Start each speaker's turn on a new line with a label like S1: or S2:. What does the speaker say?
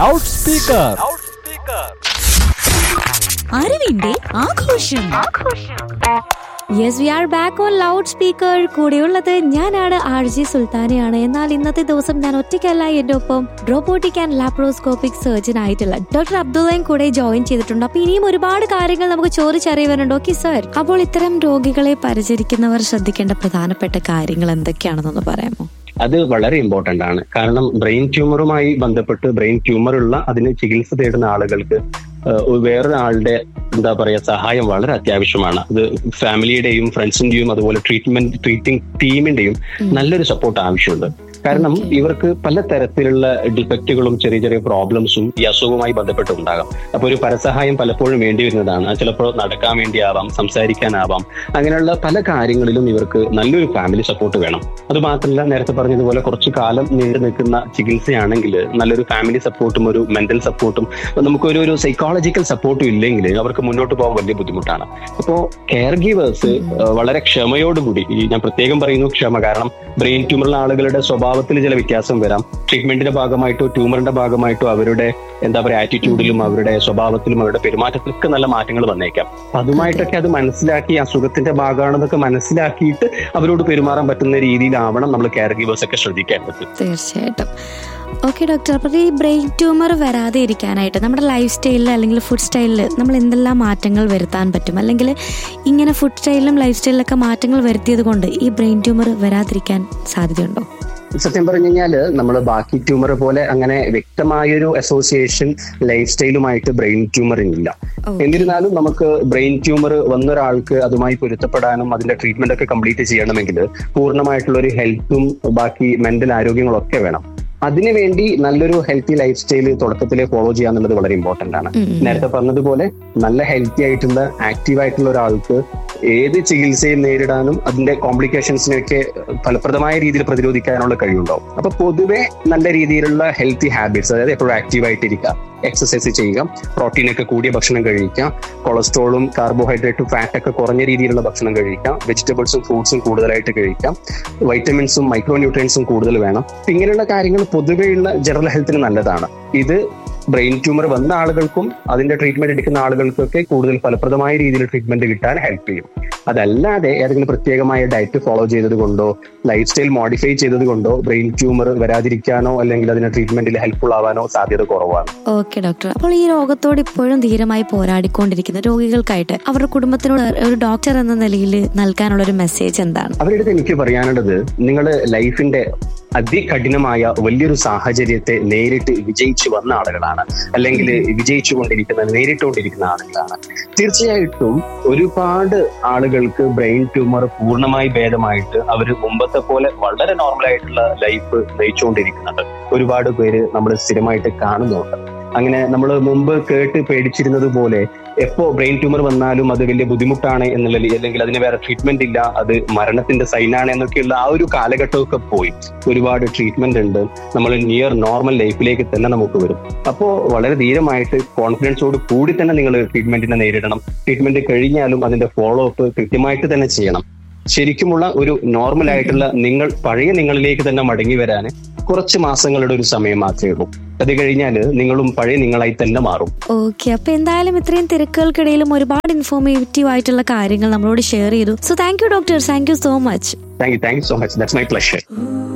S1: Loud speaker
S2: അറിവിന്റെ ആഘോഷം yes we are back on loud speaker കൂടെയുള്ളത് ഞാനാണ് ആർ ജി സുൽത്താനയാണ് എന്നാൽ ഇന്നത്തെ ദിവസം ഞാൻ ഒറ്റയ്ക്കല്ല എന്റെ ഒപ്പം റോബോട്ടിക് ആൻഡ് ലാപ്രോസ്കോപ്പിക് സർജൻ ആയിട്ടുള്ള ഡോക്ടർ അബ്ദുള്ളയും കൂടെ ജോയിൻ ചെയ്തിട്ടുണ്ട് അപ്പൊ ഇനിയും ഒരുപാട് കാര്യങ്ങൾ നമുക്ക് ചോദിച്ചറിയുവാനുണ്ട് ഓക്കെ സർ അപ്പോൾ ഇത്തരം രോഗികളെ പരിചരിക്കുന്നവർ ശ്രദ്ധിക്കേണ്ട പ്രധാനപ്പെട്ട കാര്യങ്ങൾ എന്തൊക്കെയാണെന്നൊന്ന് പറയാമോ
S3: അത് വളരെ ഇമ്പോർട്ടന്റ് ആണ് കാരണം ബ്രെയിൻ ട്യൂമറുമായി ബന്ധപ്പെട്ട് ബ്രെയിൻ ട്യൂമർ ഉള്ള അതിന് ചികിത്സ തേടുന്ന ആളുകൾക്ക് ഏഹ്, വേറൊരാളുടെ എന്താ പറയാ സഹായം വളരെ അത്യാവശ്യമാണ് അത് ഫാമിലിയുടെയും ഫ്രണ്ട്സിന്റെയും അതുപോലെ ട്രീറ്റ്മെന്റ് ട്രീറ്റിംഗ് ടീമിന്റെയും നല്ലൊരു സപ്പോർട്ട് ആവശ്യമുണ്ട് കാരണം ഇവർക്ക് പല തരത്തിലുള്ള ഡിഫക്റ്റുകളും ചെറിയ ചെറിയ പ്രോബ്ലംസും ഈ അസുഖവുമായി ബന്ധപ്പെട്ട് ഉണ്ടാകാം അപ്പൊ ഒരു പരസഹായം പലപ്പോഴും വേണ്ടി വരുന്നതാണ് അത് ചിലപ്പോൾ നടക്കാൻ വേണ്ടിയാവാം സംസാരിക്കാനാവാം അങ്ങനെയുള്ള പല കാര്യങ്ങളിലും ഇവർക്ക് നല്ലൊരു ഫാമിലി സപ്പോർട്ട് വേണം അത് മാത്രമല്ല നേരത്തെ പറഞ്ഞതുപോലെ കുറച്ചു കാലം നീണ്ടു നിൽക്കുന്ന ചികിത്സയാണെങ്കിൽ നല്ലൊരു ഫാമിലി സപ്പോർട്ടും ഒരു മെന്റൽ സപ്പോർട്ടും നമുക്കൊരു ഒരു സൈക്കോളജിക്കൽ സപ്പോർട്ടും ഇല്ലെങ്കിൽ അവർക്ക് മുന്നോട്ട് പോകാൻ വലിയ ബുദ്ധിമുട്ടാണ് അപ്പോ കെയർ ഗീവേഴ്സ് വളരെ ക്ഷമയോടുകൂടി ഈ ഞാൻ പ്രത്യേകം പറയുന്നു ക്ഷമ കാരണം ബ്രെയിൻ ട്യൂമറുള്ള ആളുകളുടെ സ്വഭാവത്തിൽ ചില വ്യത്യാസം വരാം ട്രീറ്റ്മെന്റിന്റെ ഭാഗമായിട്ടോ ട്യൂമറിന്റെ ഭാഗമായിട്ടോ അവരുടെ എന്താ പറയുക ആറ്റിറ്റ്യൂഡിലും അവരുടെ സ്വഭാവത്തിലും അവരുടെ പെരുമാറ്റത്തിലൊക്കെ നല്ല മാറ്റങ്ങൾ വന്നേക്കാം അപ്പൊ അതുമായിട്ടൊക്കെ അത് മനസ്സിലാക്കി അസുഖത്തിന്റെ ഭാഗമാണെന്നൊക്കെ മനസ്സിലാക്കിയിട്ട് അവരോട് പെരുമാറാൻ പറ്റുന്ന രീതിയിലാവണം നമ്മൾ കെയർ ഗീവേഴ്സ് ഒക്കെ ശ്രദ്ധിക്കേണ്ടത്
S2: തീർച്ചയായിട്ടും ഓക്കെ ഡോക്ടർ അപ്പോൾ ഈ ബ്രെയിൻ ട്യൂമർ വരാതെ ഇരിക്കാനായിട്ട് നമ്മുടെ ലൈഫ് സ്റ്റൈലിൽ അല്ലെങ്കിൽ ഫുഡ് സ്റ്റൈലിൽ നമ്മൾ എന്തെല്ലാം മാറ്റങ്ങൾ വരുത്താൻ പറ്റും അല്ലെങ്കിൽ ഇങ്ങനെ ഫുഡ് സ്റ്റൈലിലും ലൈഫ് സ്റ്റൈലിലൊക്കെ മാറ്റങ്ങൾ വരുത്തിയത് കൊണ്ട് ഈ ബ്രെയിൻ ട്യൂമർ വരാതിരിക്കാൻ സാധ്യതയുണ്ടോ
S3: സത്യം പറഞ്ഞു കഴിഞ്ഞാല് നമ്മൾ ബാക്കി ട്യൂമർ പോലെ അങ്ങനെ വ്യക്തമായൊരു അസോസിയേഷൻ ലൈഫ് സ്റ്റൈലുമായിട്ട് ബ്രെയിൻ ട്യൂമറിനില്ല
S2: Okay.
S3: എന്നിരുന്നാലും നമുക്ക് ബ്രെയിൻ ട്യൂമർ വന്ന ഒരാൾക്ക് അതുമായി പൊരുത്തപ്പെടാനും അതിന്റെ ട്രീറ്റ്മെന്റ് ഒക്കെ കംപ്ലീറ്റ് ചെയ്യണമെങ്കിൽ പൂർണ്ണമായിട്ടുള്ള ഒരു ഹെൽത്തും ബാക്കി മെന്റൽ ആരോഗ്യങ്ങളൊക്കെ വേണം അതിനുവേണ്ടി നല്ലൊരു ഹെൽത്തി ലൈഫ് സ്റ്റൈൽ തുടക്കത്തിലെ ഫോളോ ചെയ്യാന്നുള്ളത് വളരെ ഇമ്പോർട്ടന്റ് ആണ്
S2: ഉം, ഉം.
S3: നേരത്തെ പറഞ്ഞതുപോലെ നല്ല ഹെൽത്തി ആയിട്ടുള്ള ആക്റ്റീവ് ആയിട്ടുള്ള ഒരാൾക്ക് ഏത് ചികിത്സയും നേരിടാനും അതിന്റെ കോംപ്ലിക്കേഷൻസിനെയൊക്കെ ഫലപ്രദമായ രീതിയിൽ പ്രതിരോധിക്കാനുള്ള കഴിവുണ്ടാവും അപ്പൊ പൊതുവെ നല്ല രീതിയിലുള്ള ഹെൽത്തി ഹാബിറ്റ്സ് അതായത് എപ്പോഴും ആക്റ്റീവ് ആയിട്ടിരിക്കുക എക്സസൈസ് ചെയ്യുക പ്രോട്ടീൻ ഒക്കെ കൂടിയ ഭക്ഷണം കഴിക്കുക കൊളസ്ട്രോളും കാർബോഹൈഡ്രേറ്റും ഫാറ്റ് ഒക്കെ കുറഞ്ഞ രീതിയിലുള്ള ഭക്ഷണം കഴിക്കാം വെജിറ്റബിൾസും ഫ്രൂട്ട്സും കൂടുതലായിട്ട് കഴിക്കാം വൈറ്റമിൻസും മൈക്രോ ന്യൂട്രിയൻസും കൂടുതൽ വേണം അപ്പൊ ഇങ്ങനെയുള്ള കാര്യങ്ങൾ പൊതുവെയുള്ള ജനറൽ ഹെൽത്തിന് നല്ലതാണ് ഇത് ബ്രെയിൻ ട്യൂമർ വന്ന ആളുകൾക്കും അതിന്റെ ട്രീറ്റ്മെന്റ് എടുക്കുന്ന ആളുകൾക്കൊക്കെ കൂടുതൽ ഫലപ്രദമായ രീതിയിൽ ട്രീറ്റ്മെന്റ് കിട്ടാൻ ഹെൽപ്പ് ചെയ്യും അതല്ലാതെ ഏതെങ്കിലും പ്രത്യേകമായ ഡയറ്റ് ഫോളോ ചെയ്തത് കൊണ്ടോ ലൈഫ് സ്റ്റൈൽ മോഡിഫൈ ചെയ്തത് കൊണ്ടോ ബ്രെയിൻ ട്യൂമർ വരാതിരിക്കാനോ അല്ലെങ്കിൽ അതിന്റെ ട്രീറ്റ്മെന്റിൽ ഹെൽപ്ഫുൾ ആവാനോ സാധ്യത കുറവാണ്
S2: ഓക്കെ ഡോക്ടർ അപ്പോൾ ഈ രോഗത്തോട് ഇപ്പോഴും ധീരമായി പോരാടിക്കൊണ്ടിരിക്കുന്ന രോഗികൾക്കായിട്ട് അവരുടെ കുടുംബത്തിനോട് ഒരു ഡോക്ടർ എന്ന നിലയിൽ നൽകാനുള്ള ഒരു മെസ്സേജ് എന്താണ്
S3: അവരുടെ അടുത്ത് എനിക്ക് പറയാനുള്ളത് നിങ്ങൾ ലൈഫിന്റെ അതികഠിനമായ വലിയൊരു സാഹചര്യത്തെ നേരിട്ട് വിജയിച്ചു വന്ന ആളുകളാണ് അല്ലെങ്കിൽ വിജയിച്ചു കൊണ്ടിരിക്കുന്ന നേരിട്ടുകൊണ്ടിരിക്കുന്ന ആളുകളാണ് തീർച്ചയായിട്ടും ഒരുപാട് ആളുകൾക്ക് ബ്രെയിൻ ട്യൂമർ പൂർണ്ണമായി ഭേദമായിട്ട് അവർ മുമ്പത്തെ പോലെ വളരെ നോർമൽ ആയിട്ടുള്ള ലൈഫ് നയിച്ചുകൊണ്ടിരിക്കുന്നുണ്ട് ഒരുപാട് പേര് നമ്മൾ സ്ഥിരമായിട്ട് കാണുന്നുണ്ട് അങ്ങനെ നമ്മൾ മുമ്പ് കേട്ട് പേടിച്ചിരുന്നത് പോലെ എപ്പോ ബ്രെയിൻ ട്യൂമർ വന്നാലും അത് വലിയ ബുദ്ധിമുട്ടാണ് എന്നുള്ള അല്ലെങ്കിൽ അതിന് വേറെ ട്രീറ്റ്മെന്റ് ഇല്ല അത് മരണത്തിന്റെ സൈനാണ് എന്നൊക്കെയുള്ള ആ ഒരു കാലഘട്ടമൊക്കെ പോയി ഒരുപാട് ട്രീറ്റ്മെന്റ് ഉണ്ട് നമ്മൾ നിയർ നോർമൽ ലൈഫിലേക്ക് തന്നെ നമുക്ക് വരും അപ്പോ വളരെ ധീരമായിട്ട് കോൺഫിഡൻസോട് കൂടി തന്നെ നിങ്ങൾ ട്രീറ്റ്മെന്റിനെ നേരിടണം ട്രീറ്റ്മെന്റ് കഴിഞ്ഞാലും അതിന്റെ ഫോളോ അപ്പ് കൃത്യമായിട്ട് തന്നെ ചെയ്യണം ശരിക്കുമുള്ള ഒരു നോർമൽ ആയിട്ടുള്ള നിങ്ങൾ പഴയ നിങ്ങളിലേക്ക് തന്നെ മടങ്ങി വരാൻ കുറച്ച് മാസങ്ങളുടെ ഒരു സമയം മാത്രമേ ഉള്ളൂ അത് കഴിഞ്ഞാൽ നിങ്ങളും പഴയ നിങ്ങളായി തന്നെ മാറും
S2: ഓക്കെ അപ്പൊ എന്തായാലും ഇത്രയും തിരക്കുകൾക്കിടയിലും ഒരുപാട് ഇൻഫോർമേറ്റീവ് ആയിട്ടുള്ള കാര്യങ്ങൾ നമ്മളോട് ഷെയർ ചെയ്തു so thank you doctor thank you so much
S3: thank you thank you so much that's my pleasure